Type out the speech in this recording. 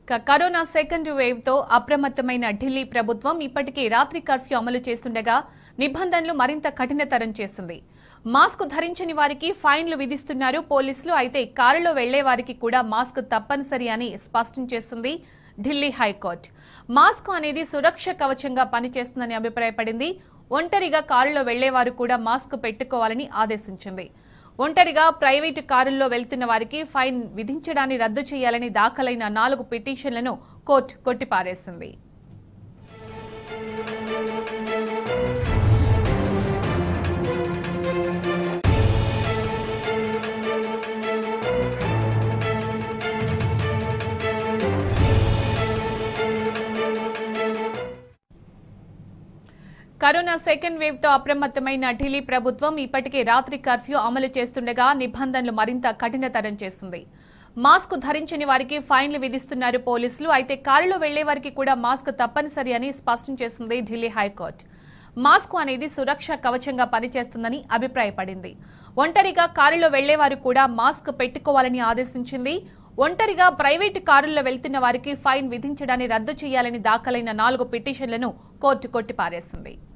ఇక corona second wave తో అప్రమత్తమైన ఢిల్లీ ప్రభుత్వం ఇప్పటికే రాత్రి కర్ఫ్యూ అమలు చేస్తుండగా నిబంధనలు మరింత కఠినతరం చేసింది మాస్క్ ధరించని వారికి ఫైన్లు విధిస్తున్నారు పోలీసులు అయితే కారులో వెళ్లే వారికి కూడా మాస్క్ తప్పనిసరి అని స్పష్టం చేసింది ఢిల్లీ హైకోర్టు మాస్క్ అనేది సురక్ష కవచంగా పనిచేస్తుందని అభిప్రాయపడింది ఒంటరిగా కారులో వెళ్లేవారు కూడా మాస్క్ పెట్టుకోవాలని ఆదేశించింది ఒంటరిగా ప్రైవేటు కారుల్లో వెళ్తున్న వారికి ఫైన్ విధించడాన్ని రద్దు చేయాలని దాఖలైన నాలుగు పిటిషన్లను కోర్టు కొట్టిపారేసింది కరోనా సెకండ్ వేవ్ తో అప్రమత్తమైన ఢిల్లీ ప్రభుత్వం ఇప్పటికే రాత్రి కర్ఫ్యూ అమలు చేస్తుండగా నిబంధనలు మరింత కఠినతరం చేసింది మాస్క్ ధరించని వారికి ఫైన్లు విధిస్తున్నారు పోలీసులు అయితే కారులో వెళ్లే వారికి కూడా మాస్క్ తప్పనిసరి అని స్పష్టం చేసింది ఢిల్లీ హైకోర్టు మాస్క్ అనేది సురక్ష కవచంగా పనిచేస్తుందని అభిప్రాయపడింది ఒంటరిగా కారులో వెళ్లేవారు కూడా మాస్క్ పెట్టుకోవాలని ఆదేశించింది ఒంటరిగా ప్రైవేటు కారుల్లో వెళ్తున్న వారికి ఫైన్ విధించడాన్ని రద్దు చేయాలని దాఖలైన నాలుగు పిటిషన్లను కోర్టు కొట్టిపారేసింది